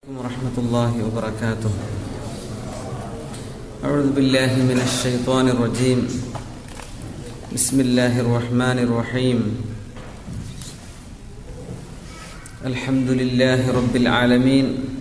ورحمة الله وبركاته أعوذ بالله من الشيطان الرجيم بسم الله الرحمن الرحيم الحمد لله رب العالمين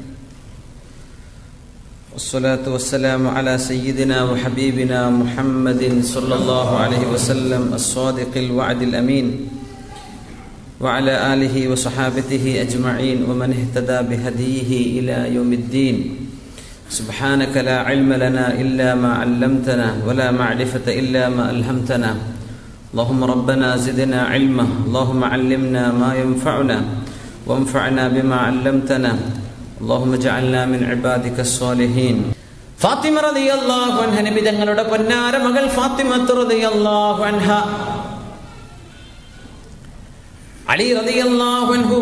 والصلاة والسلام على سيدنا وحبيبنا محمد صلى الله عليه وسلم الصادق الوعد الأمين وعلى آله وصحابته أجمعين ومن اهتدى بهديه إلى يوم الدين سبحانك لا علم لنا إلا ما علمتنا ولا معرفة إلا ما ألهمتنا اللهم ربنا زدنا علما اللهم علمنا ما ينفعنا وانفعنا بما علمتنا اللهم اجعلنا من عبادك الصالحين ഫാത്തിമ റളിയല്ലാഹു അൻഹ നബി തങ്ങളുടെ പൊന്നാര മകൾ ഫാത്തിമ റളിയല്ലാഹു അൻഹ അലി റളിയല്ലാഹു അൻഹു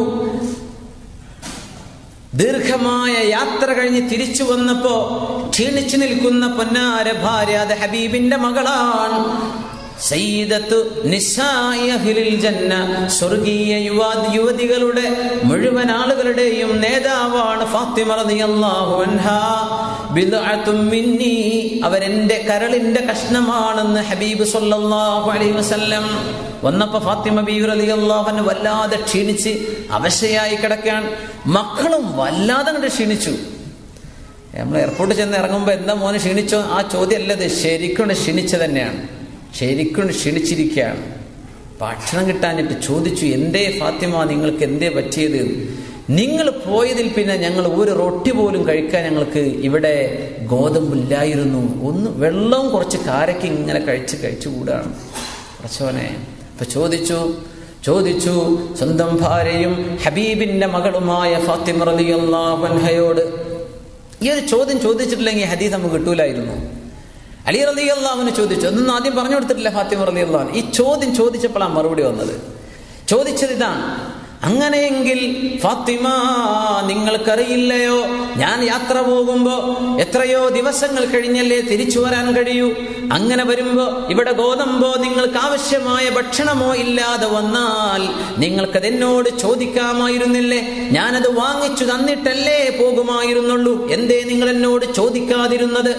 ദീർഘമായ യാത്ര കഴിഞ്ഞ് തിരിച്ചു വന്നപ്പോ ക്ഷീണിച്ചു നിൽക്കുന്ന പൊന്നാര ഭാര്യ അത് ഹബീബിന്റെ മകളാണ് സയ്യിദത്തു നിസ്സായി അഹ്ലിൽ ജന്ന സ്വർഗീയ യുവാദി യുവതികളുടെ മുഴുവൻ ആളുകളുടെയും നേതാവാണ് ഫാത്തിമ റളിയല്ലാഹു അൻഹാ ബിദ്അത്തും മിന്നി അവരെന്റെ കരളിന്റെ കഷ്ണമാണെന്ന് ഹബീബ് സല്ലല്ലാഹു അലൈഹി വസല്ലം വന്നപ്പോ ഫാത്തിമ ബീവി റളിയല്ലാഹു അൻഹ വല്ലാതെ ക്ഷീണിച്ച് അവശയായി കിടക്കാൻ മക്കളും വല്ലാതെ അങ്ങോട്ട് ക്ഷീണിച്ചു നമ്മൾ എയർപോർട്ടിൽ ചെന്ന് ഇറങ്ങുമ്പോൾ എന്താ മോനെ ക്ഷീണിച്ചോ ആ ചോദ്യം അല്ലത് ശരിക്കും ക്ഷീണിച്ച തന്നെയാണ് ശരിക്കും ക്ഷീണിച്ചിരിക്കുകയാണ് ഭക്ഷണം കിട്ടാഞ്ഞിട്ട് ചോദിച്ചു എന്തേ ഫാത്തിമ നിങ്ങൾക്ക് എന്തേ പറ്റിയത് നിങ്ങൾ പോയതിൽ പിന്നെ ഞങ്ങൾ ഒരു റൊട്ടി പോലും കഴിക്കാൻ ഞങ്ങൾക്ക് ഇവിടെ ഗോതമ്പില്ലായിരുന്നു ഒന്ന് വെള്ളവും കുറച്ച് കാരയ്ക്ക് ഇങ്ങനെ കഴിച്ച് കഴിച്ചു കൂടാണ് പ്രച്ചോനെ അപ്പൊ ചോദിച്ചു ചോദിച്ചു സ്വന്തം ഭാര്യയും ഹബീബിന്റെ മകളുമായ ഫാത്തിമ റളിയല്ലാഹു അൻഹയോട് ഈ ഒരു ചോദ്യം ചോദിച്ചിട്ടില്ലെങ്കിൽ ഹദീസ് നമുക്ക് കിട്ടൂലായിരുന്നു അലി റലി അള്ളാഹുവിന് ചോദിച്ചു ഒന്നും ആദ്യം പറഞ്ഞു കൊടുത്തിട്ടില്ല ഫാത്തിമ റലി അള്ളാഹു ഈ ചോദ്യം ചോദിച്ചപ്പോഴാണ് മറുപടി വന്നത് ചോദിച്ചത് ഇതാണ് അങ്ങനെയെങ്കിൽ ഫാത്തിമ നിങ്ങൾക്കറിയില്ലയോ ഞാൻ യാത്ര പോകുമ്പോ എത്രയോ ദിവസങ്ങൾ കഴിഞ്ഞല്ലേ തിരിച്ചു വരാൻ കഴിയൂ അങ്ങനെ വരുമ്പോ ഇവിടെ ഗോതമ്പോ നിങ്ങൾക്ക് ആവശ്യമായ ഭക്ഷണമോ ഇല്ലാതെ വന്നാൽ നിങ്ങൾക്കത് എന്നോട് ചോദിക്കാമായിരുന്നില്ലേ ഞാനത് വാങ്ങിച്ചു തന്നിട്ടല്ലേ പോകുമായിരുന്നുള്ളൂ എന്തേ നിങ്ങൾ എന്നോട് ചോദിക്കാതിരുന്നത്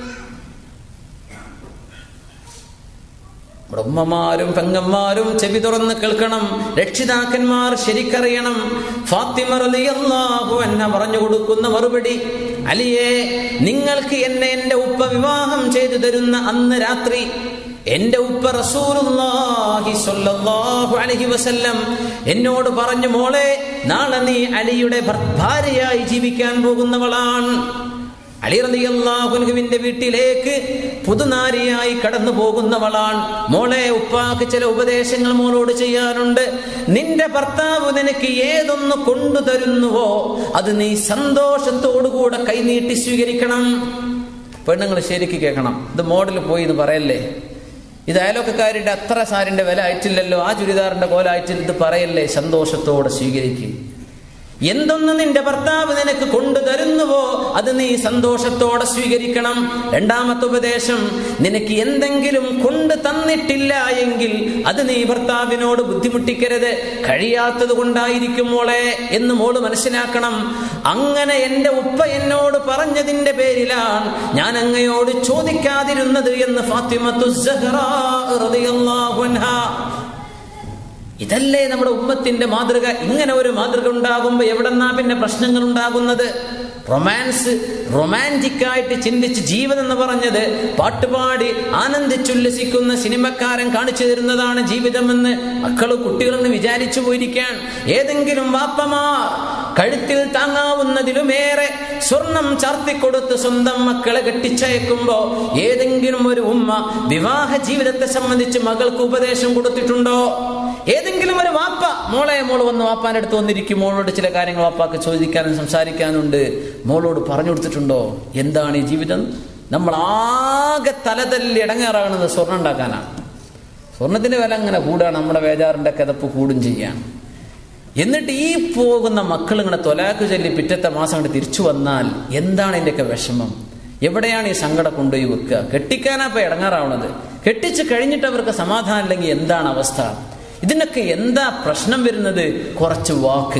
നമ്മുടെ ഉമ്മമാരും പെങ്ങന്മാരും ചെവി തുറന്ന് കേൾക്കണം രക്ഷിതാക്കന്മാർ ശരിക്കറിയണം ഫാത്തിമ റളിയല്ലാഹു അൻഹ പറഞ്ഞു കൊടുക്കുന്ന മറുപടി അലിയെ നിങ്ങൾക്ക് എന്നെ എന്റെ ഉപ്പ വിവാഹം ചെയ്തു തരുന്ന അന്ന് രാത്രി എന്റെ ഉപ്പ റസൂലുള്ളാഹി സ്വല്ലല്ലാഹു അലൈഹി വസല്ലം എന്നോട് പറഞ്ഞു മോളെ നാളെ നീ അലിയുടെ ഭാര്യയായി ജീവിക്കാൻ പോകുന്നവളാണ് അലി റളിയല്ലാഹുവിന്റെ വീട്ടിലേക്ക് പുതുനാരിയായി കടന്നു പോകുന്നവളാണ് മോളെ ഉപ്പാക്ക് ചില ഉപദേശങ്ങൾ മോളോട് ചെയ്യാനുണ്ട് നിന്റെ ഭർത്താവ് നിനക്ക് ഏതൊന്ന് കൊണ്ടുതരുന്നുവോ അത് നീ സന്തോഷത്തോടുകൂടെ കൈനീട്ടി സ്വീകരിക്കണം പെണ്ണുങ്ങൾ ശരിക്ക് കേൾക്കണം ഇത് മോഡൽ പോയി എന്ന് പറയല്ലേ ഇത് അയലൊക്കക്കാരുടെ അത്ര സാരിന്റെ വില ആയിട്ടില്ലല്ലോ ആ ചുരിദാറിന്റെ കോലായിട്ടില്ല ഇത് പറയല്ലേ സന്തോഷത്തോടെ സ്വീകരിക്കും എന്തൊന്ന് നിന്റെ ഭർത്താവ് നിനക്ക് കൊണ്ടുതരുന്നുവോ അത് നീ സന്തോഷത്തോടെ സ്വീകരിക്കണം രണ്ടാമത്തെ ഉപദേശം നിനക്ക് എന്തെങ്കിലും കൊണ്ടു തന്നിട്ടില്ല എങ്കിൽ അത് നീ ഭർത്താവിനോട് ബുദ്ധിമുട്ടിക്കരുത് കഴിയാത്തത് കൊണ്ടായിരിക്കും മോളെ എന്ന് മോള് മനസ്സിലാക്കണം അങ്ങനെ എന്റെ ഉപ്പ എന്നോട് പറഞ്ഞതിന്റെ പേരിലാണ് ഞാൻ അങ്ങയോട് ചോദിക്കാതിരുന്നത് എന്ന് ഫാത്തിമത്തു ഇതല്ലേ നമ്മുടെ ഉമ്മത്തിന്റെ മാതൃക ഇങ്ങനെ ഒരു മാതൃക ഉണ്ടാകുമ്പോൾ എവിടെന്നാ പിന്നെ പ്രശ്നങ്ങൾ ഉണ്ടാകുന്നത് റൊമാൻസ് റൊമാൻറ്റിക് ആയിട്ട് ചിന്തിച്ച് ജീവിതം എന്ന് പറഞ്ഞത് പാട്ടുപാടി ആനന്ദിച്ചുല്ലസിക്കുന്ന സിനിമക്കാരൻ കാണിച്ചു തരുന്നതാണ് ജീവിതമെന്ന് മക്കള് കുട്ടികളെന്ന് വിചാരിച്ചു പോയിരിക്കാൻ ഏതെങ്കിലും വാപ്പമാർ കഴുത്തിൽ താങ്ങാവുന്നതിലുമേറെ സ്വർണം ചാർത്തിക്കൊടുത്ത് സ്വന്തം മക്കളെ കെട്ടിച്ചയക്കുമ്പോ ഏതെങ്കിലും ഒരു ഉമ്മ വിവാഹ ജീവിതത്തെ സംബന്ധിച്ച് മകൾക്ക് ഉപദേശം കൊടുത്തിട്ടുണ്ടോ ഏതെങ്കിലും ഒരു വാപ്പ മോളെ മോള് വന്ന് വാപ്പാന്റെ അടുത്ത് വന്നിരിക്കും മോളോട് ചില കാര്യങ്ങൾ വാപ്പാക്ക് ചോദിക്കാനും സംസാരിക്കാനുണ്ട് മോളോട് പറഞ്ഞു കൊടുത്തിട്ടുണ്ടോ എന്താണ് ഈ ജീവിതം നമ്മൾ ആകെ തലതല്ലി ഇടങ്ങേറാകുന്നത് സ്വർണ്ണം ഉണ്ടാക്കാനാണ് സ്വർണത്തിന്റെ വില അങ്ങനെ കൂടാണ് നമ്മുടെ വേജാറിന്റെ കിതപ്പ് കൂടും ചെയ്യാൻ എന്നിട്ട് ഈ പോകുന്ന മക്കൾ ഇങ്ങനെ തൊലാക്ക് ചൊല്ലി പിറ്റത്തെ മാസം അങ്ങോട്ട് തിരിച്ചു വന്നാൽ എന്താണ് ഇതിൻ്റെയൊക്കെ വിഷമം എവിടെയാണ് ഈ സങ്കടം കൊണ്ടുപോയി വെക്കുക കെട്ടിക്കാനാ ഇപ്പൊ ഇടങ്ങാറാവണത് കെട്ടിച്ച് കഴിഞ്ഞിട്ട് അവർക്ക് സമാധാനം ഇല്ലെങ്കിൽ എന്താണ് അവസ്ഥ ഇതിനൊക്കെ എന്താ പ്രശ്നം വരുന്നത് കുറച്ച് വാക്ക്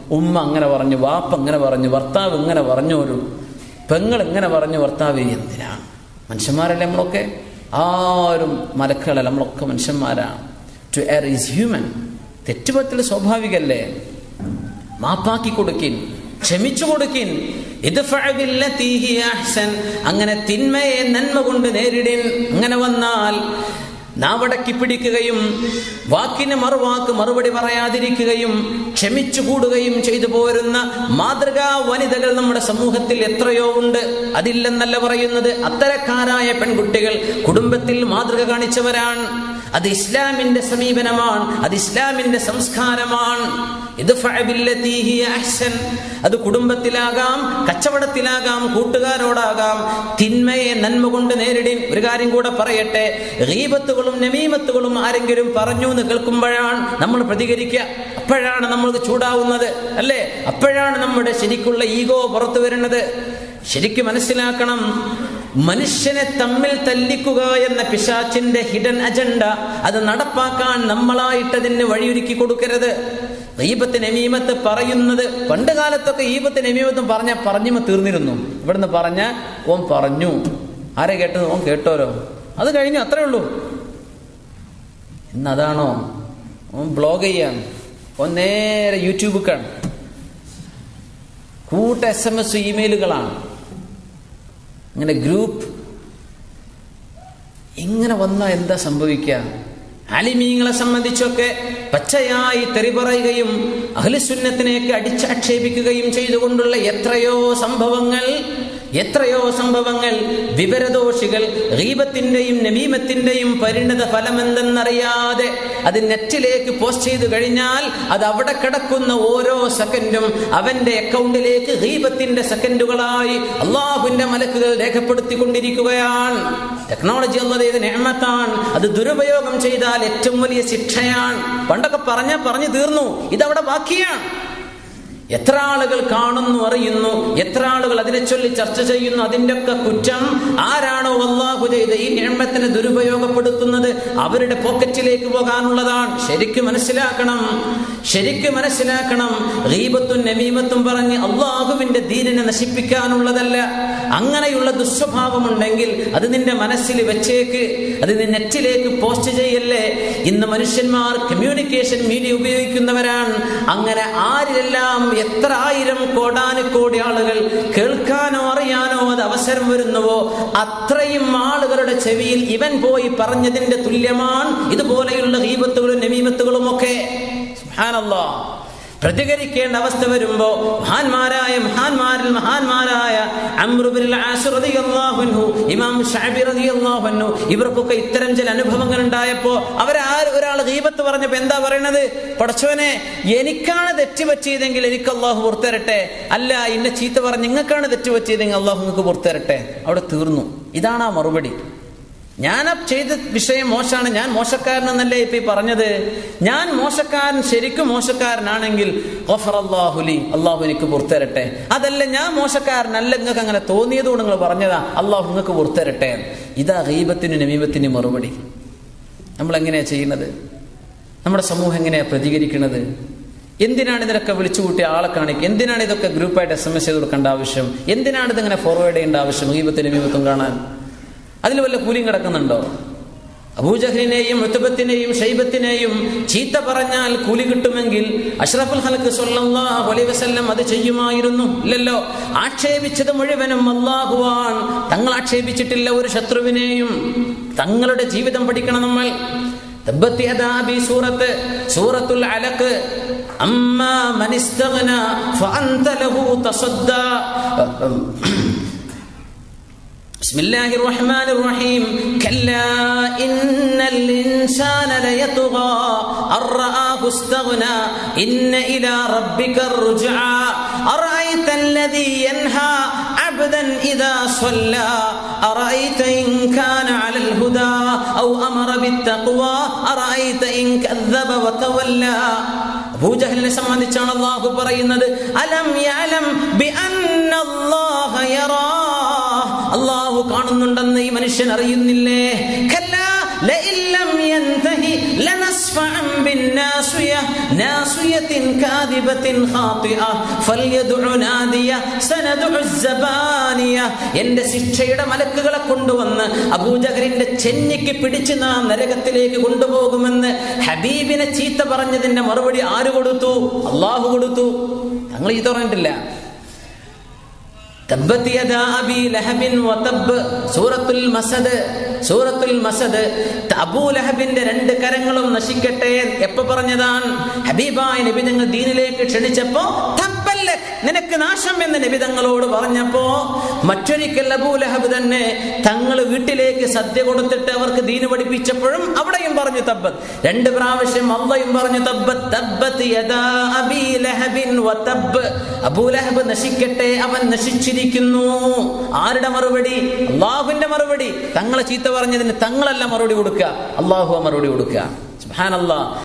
ഉമ്മ അങ്ങനെ പറഞ്ഞു വാപ്പ ഇങ്ങനെ പറഞ്ഞു ഭർത്താവ് ഇങ്ങനെ പറഞ്ഞു ഒരു പെങ്ങൾ ഇങ്ങനെ പറഞ്ഞു ഭർത്താവ് എന്തിനാണ് മനുഷ്യന്മാരല്ലേ നമ്മളൊക്കെ ആരും മലക്കുകളല്ല നമ്മളൊക്കെ മനുഷ്യന്മാരാണ് ടു എയർ ഈസ് ഹ്യൂമൻ തെറ്റുപറ്റൽ സ്വാഭാവികല്ലേ മാപ്പാക്കി കൊടുക്കിൻ ക്ഷമിച്ചു കൊടുക്കിൻ ഇത് ഫഅബില്ലതീ ഹിയ അഹ്സൻ. അങ്ങനെ തിന്മയെ നന്മ കൊണ്ട് നേരിടിൻ അങ്ങനെ വന്നാൽ നാവടക്കി പിടിക്കുകയും വാക്കിന് മറുവാക്ക് മറുപടി പറയാതിരിക്കുകയും ക്ഷമിച്ചു കൂടുകയും ചെയ്തു പോരുന്ന മാതൃകാ വനിതകൾ നമ്മുടെ സമൂഹത്തിൽ എത്രയോ ഉണ്ട് അതില്ലെന്നല്ല പറയുന്നത് അത്തരക്കാരായ പെൺകുട്ടികൾ കുടുംബത്തിൽ മാതൃക കാണിച്ചവരാണ് അത് ഇസ്ലാമിന്റെ സമീപനമാണ് അത് ഇസ്ലാമിന്റെ സംസ്കാരമാണ് ഇത് ഫഅബില്ലതീ ഹിയ അഹ്സൻ. അത് കുടുംബത്തിലാകാം കച്ചവടത്തിലാകാം കൂട്ടുകാരോടാകാം തിന്മയെ നന്മ കൊണ്ട് നേരിടിൻ ഒരു കാര്യം കൂടെ പറയട്ടെ ഗീബത്തുകളും നമീമത്തുകളും ആരെങ്കിലും പറഞ്ഞു എന്ന് കേൾക്കുമ്പോഴാണ് നമ്മൾ പ്രതികരിക്കുക അപ്പോഴാണ് നമ്മൾക്ക് ചൂടാവുന്നത് അല്ലേ അപ്പോഴാണ് നമ്മുടെ ശരിക്കുള്ള ഈഗോ പുറത്തു വരുന്നത് ശരിക്കും മനസ്സിലാക്കണം മനുഷ്യനെ തമ്മിൽ തല്ലിക്കുക എന്ന പിശാച്ചിന്റെ ഹിഡൻ അജണ്ട അത് നടപ്പാക്കാൻ നമ്മളായിട്ടതിന് വഴിയൊരുക്കി കൊടുക്കരുത് ഈപത്ത് നമീമത്ത് പറയുന്നത് പണ്ട് കാലത്തൊക്കെ ഈപത്ത് നമീമത്തും പറഞ്ഞ പറഞ്ഞുമ തീർന്നിരുന്നു ഇവിടുന്ന് പറഞ്ഞ ഓൻ പറഞ്ഞു ആരെ കേട്ടത് ഓൻ കേട്ടോരോ അത് കഴിഞ്ഞു അത്രേ ഉള്ളൂ ഇന്ന് അതാണോ ഓൻ ബ്ലോഗ് ചെയ്യാൻ ഓൻ നേരെ യൂട്യൂബ് കാണും കൂട്ട എസ് എം എസ് ഇമെയിലുകളാണ് അങ്ങനെ ഗ്രൂപ്പ് ഇങ്ങനെ വന്നാൽ എന്താ സംഭവിക്കുക അലിമീങ്ങളെ സംബന്ധിച്ചൊക്കെ പച്ചയായി തെറി പറയുകയും അഹ്ലുസുന്നത്തിനെയൊക്കെ അടിച്ചാക്ഷേപിക്കുകയും ചെയ്തുകൊണ്ടുള്ള എത്രയോ സംഭവങ്ങൾ എത്രയോ സംഭവങ്ങൾ വിവരദോഷികൾ ഗീബത്തിന്റെയും നമീമത്തിന്റെയും പരിണത ഫലമെന്തെന്നറിയാതെ അത് നെറ്റിലേക്ക് പോസ്റ്റ് ചെയ്തു കഴിഞ്ഞാൽ അത് അവിടെ കിടക്കുന്ന ഓരോ സെക്കൻഡും അവന്റെ അക്കൗണ്ടിലേക്ക് ഗീബത്തിന്റെ സെക്കൻഡുകളായി അള്ളാഹുവിന്റെ മലക്കുകൾ രേഖപ്പെടുത്തിക്കൊണ്ടിരിക്കുകയാണ് ടെക്നോളജി ഉള്ളത് ഇത് നേമത്താണ് അത് ദുരുപയോഗം ചെയ്താൽ ഏറ്റവും വലിയ ശിക്ഷയാണ് പണ്ടൊക്കെ പറഞ്ഞ പറഞ്ഞു തീർന്നു ഇതവിടെ ബാക്കിയാണ് എത്ര ആളുകൾ കാണുന്നു അറിയുന്നു എത്ര ആളുകൾ അതിനെ ചൊല്ലി ചർച്ച ചെയ്യുന്നു അതിന്റെ ഒക്കെ കുറ്റം ആരാണോ അള്ളാഹു ചെയ്ത് ഈ നിഴമ്പത്തിനെ ദുരുപയോഗപ്പെടുത്തുന്നത് അവരുടെ പോക്കറ്റിലേക്ക് പോകാനുള്ളതാണ് ശരിക്കും മനസ്സിലാക്കണം ശരിക്കും മനസ്സിലാക്കണം ഗീബത്തും നമീമത്തും പറഞ്ഞ് അള്ളാഹുവിന്റെ ദീനിനെ നശിപ്പിക്കാനുള്ളതല്ല അങ്ങനെയുള്ള ദുസ്വഭാവമുണ്ടെങ്കിൽ അത് നിന്റെ മനസ്സിൽ വെച്ചേക്ക് അത് നീ നെറ്റിലേക്ക് പോസ്റ്റ് ചെയ്യല്ലേ ഇന്ന് മനുഷ്യന്മാർ കമ്മ്യൂണിക്കേഷൻ മീഡിയ ഉപയോഗിക്കുന്നവരാണ് അങ്ങനെ ആരിലെല്ലാം എത്ര ആയിരം കോടാനുകോടി ആളുകൾ കേൾക്കാനോ അറിയാനോ അത് അവസരം വരുന്നുവോ അത്രയും ആളുകളുടെ ചെവിയിൽ ഇവൻ പോയി പറഞ്ഞതിന്റെ തുല്യമാണ് ഇതുപോലെയുള്ള ഹീബത്തുകളും നമീമത്തുകളും ഒക്കെ സുബ്ഹാനല്ലാ പ്രതികരിക്കേണ്ട അവസ്ഥ വരുമ്പോ മഹാന്മാരായ മഹാന്മാരിൽ മഹാന്മാരായ അമ്രുബിൻ ആസ് റളിയല്ലാഹു അൻഹു, ഇമാം ഷഅബി റളിയല്ലാഹു അൻഹു, ഇവർക്കൊക്കെ ഇത്തരം ചില അനുഭവങ്ങൾ ഉണ്ടായപ്പോ അവരാ ഒരാൾ ഗീബത്ത് പറഞ്ഞപ്പോ എന്താ പറയണത് പടച്ചോനെ എനിക്കാണ് തെറ്റ് പറ്റിയതെങ്കിൽ എനിക്ക് അള്ളാഹു പുറത്തരട്ടെ അല്ല ഇന്ന ചീത്ത പറഞ്ഞ് നിങ്ങൾക്കാണ് തെറ്റ് പറ്റിയതെങ്കിൽ അള്ളാഹു നിങ്ങൾക്ക് പുറത്തരട്ടെ അവിടെ തീർന്നു ഇതാണ് ആ മറുപടി ഞാൻ ആ ചെയ്ത വിഷയം മോശമാണ് ഞാൻ മോശക്കാരനെന്നല്ലേ ഇപ്പൊ ഈ പറഞ്ഞത് ഞാൻ മോശക്കാരൻ ശരിക്കും മോശക്കാരനാണെങ്കിൽ അള്ളാഹുലി അള്ളാഹു എനിക്ക് പുറത്തരട്ടെ അതല്ല ഞാൻ മോശക്കാരനല്ല നിങ്ങൾക്ക് അങ്ങനെ തോന്നിയതുകൊണ്ട് നിങ്ങൾ പറഞ്ഞതാ അള്ളാഹു നിങ്ങൾക്ക് പുറത്തരട്ടെ ഇതാ ഗീബത്തിന് നമീബത്തിന് മറുപടി നമ്മൾ എങ്ങനെയാ ചെയ്യുന്നത് നമ്മുടെ സമൂഹം എങ്ങനെയാ പ്രതികരിക്കുന്നത് എന്തിനാണ് ഇതിനൊക്കെ വിളിച്ചുകൂട്ടി ആളെ കാണിക്കുക എന്തിനാണ് ഇതൊക്കെ ഗ്രൂപ്പായിട്ട് എസ് എം എസ് ചെയ്ത് കൊടുക്കേണ്ട ആവശ്യം എന്തിനാണ് ഇതിങ്ങനെ ഫോർവേഡ് ചെയ്യേണ്ട ആവശ്യം ഗീബത്തിനും നമീബത്തും കാണാൻ അതിൽ വല്ല കൂലിയും കിടക്കുന്നുണ്ടോ അബൂജഹലിനെയും മുത്തബത്തിനെയും ഷൈബത്തിനെയും ചീത്ത പറഞ്ഞാൽ കൂലി കിട്ടുമെങ്കിൽ അഷ്റഫുൽ ഹലക്ക് സല്ലല്ലാഹു അലൈഹി വസല്ലം അത് ചെയ്യുമായിരുന്നു ഇല്ലല്ലോ ആക്ഷേപിച്ചത് മുഴുവനും അള്ളാഹുവാൻ തങ്ങൾ ആക്ഷേപിച്ചിട്ടില്ല ഒരു ശത്രുവിനെയും തങ്ങളുടെ ജീവിതം പഠിക്കണം നമ്മൾ തബ്ബത്ത് യദാ അബീ സൂറത്ത് സൂറത്തുൽ അലഖ് അമ്മാ മൻ ഇസ്തഗ്ന ഫഅൻത ലഹു തസദ്ദാ بسم الله الرحمن الرحيم كلا إن الإنسان ليطغى أن رآه استغنى إن إلى ربك الرجعى أرأيت الذي ينهى عبدا إذا صلى أرأيت إن كان على الهدى أو أمر بالتقوى أرأيت إن كذب وتولى അബൂജഹലിനെ സംബന്ധിച്ചാണ് അള്ളാഹു പറയുന്നത് അലം യഅലം ബിഅന്ന അല്ലാഹ യറാ അള്ളാഹു കാണുന്നുണ്ടെന്ന് ഈ മനുഷ്യൻ അറിയുന്നില്ലേ കല്ലാ ലഇൻ ലം യൻതഹി ലനസ്ഫഅൻ ബിന്നാസിയ നാസിയത്തിൻ കാദിബത്തിൻ ഖാതിഅ ഫൽയദ്ഉ നാദിയ സനദ്ഉ الزبانിയ എന്റെ ശിക്ഷയുടെ മലക്കുകളെ കൊണ്ടുവന്ന് അബൂജഹലിന്റെ ചെന്നിക്ക് പിടിച്ച് നാം നരകത്തിലേക്ക് കൊണ്ടുപോകുമെന്ന് ഹബീബിനെ ചീത്ത പറഞ്ഞതിന്റെ മറുപടി ആര് കൊടുത്തു അള്ളാഹു കൊടുത്തു തങ്ങൾ ചീത്ത പറഞ്ഞിട്ടില്ല തബ്ബത് യദാ അബീ ലഹബിൻ വതബ് സൂറത്തുൽ മസദ് സൂറത്തുൽ മസദ് അബൂ ലഹബിന്റെ രണ്ട് കരങ്ങളും നശിക്കട്ടെ എപ്പോ പറഞ്ഞതാണ് ഹബീബായ നബി തങ്ങൾ ദീനിലേക്ക് ക്ഷണിച്ചപ്പോ തബ്ബല്ലക്, നിനക്ക് നാശം എന്ന് നബി തങ്ങളോട് പറഞ്ഞപ്പോ മറ്റൊരിക്കൽ അബൂ ലഹബ് തന്നെ തങ്ങൾ വീട്ടിലേക്ക് സദ്യ കൊടുത്തിട്ട് അവർക്ക് ദീന് പഠിപ്പിച്ചപ്പോഴും അവിടെയും പറഞ്ഞു തബ്ബത്ത് രണ്ട് പ്രാവശ്യം അള്ളയും പറഞ്ഞു തബ്ബത്ത് തബ്ബത്ത് യദാ അബീ ലഹബിൻ വതബ് അബൂ ലഹബ് നശിക്കട്ടെ അവൻ നശിച്ചിരിക്കുന്നു ആരുടെ മറുപടി അള്ളാഹുവിന്റെ മറുപടി തങ്ങളെ ചീത്ത പറഞ്ഞതിന് തങ്ങളല്ല മറുപടി കൊടുക്കുക അള്ളാഹു മറുപടി കൊടുക്കുക സുബ്ഹാനല്ലാഹ്